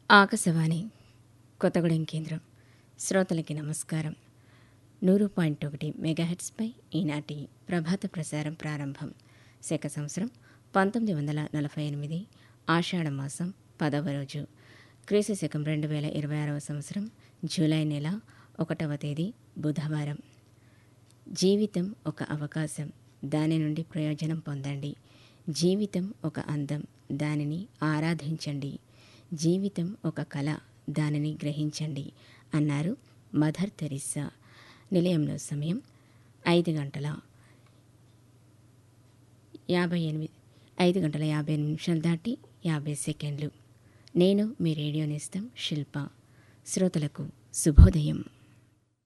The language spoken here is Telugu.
ఆకాశవాణి కొత్తగూడెం కేంద్రం శ్రోతలకి నమస్కారం నూరు పాయింట్ ఒకటి మెగాహెట్స్పై ఈనాటి ప్రభాత ప్రసారం ప్రారంభం శక సంవత్సరం పంతొమ్మిది వందల నలభై ఎనిమిది ఆషాఢ మాసం పదవ రోజు క్రీస్తు శకం రెండు వేల ఇరవై ఆరవ సంవత్సరం జూలై నెల ఒకటవ తేదీ బుధవారం జీవితం ఒక అవకాశం దాని నుండి ప్రయోజనం పొందండి జీవితం ఒక అందం దానిని ఆరాధించండి జీవితం ఒక కళ దానిని గ్రహించండి అన్నారు మదర్ తెరిస్సా నిలయంలో సమయం ఐదు గంటల యాభై ఎనిమిది ఐదు గంటల యాభై ఎనిమిది నిమిషాలు దాటి యాభై సెకండ్లు నేను మీ రేడియో నేస్తం శిల్ప శ్రోతలకు శుభోదయం